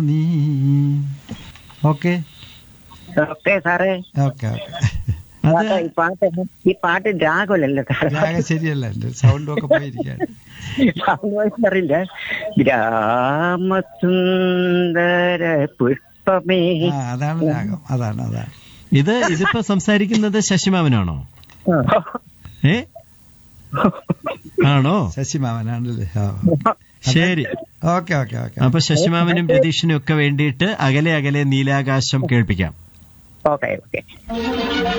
നീ okay okay സാറേ okay okay അത് സാറേ, ഈ പാട്ട് ഈ പാട്ട് രാഘവലല്ലേ സാറേ രാഗം ശരിയല്ല എന്റെ സൗണ്ടും ഒക്കെ പോയിരിക്കുകയാണ് സൗണ്ട് അറിയില്ല ഗ്രാമസുന്ദര പുഷ്പമേ ആ അതാണ് രാഗം അതാണ് അതാണ് ഇത് ഇതിപ്പോ സംസാരിക്കുന്നത് ശശിമാമനാണോ ഏ ആണോ ശശിമാമനാണല്ലേ ആ. ശരി ഓക്കെ ഓക്കെ ഓക്കെ അപ്പൊ ശശിമാമനും രതീഷിനും ഒക്കെ വേണ്ടിയിട്ട് അകലെ അകലെ നീലാകാശം കേൾപ്പിക്കാം ഓക്കെ ഓക്കെ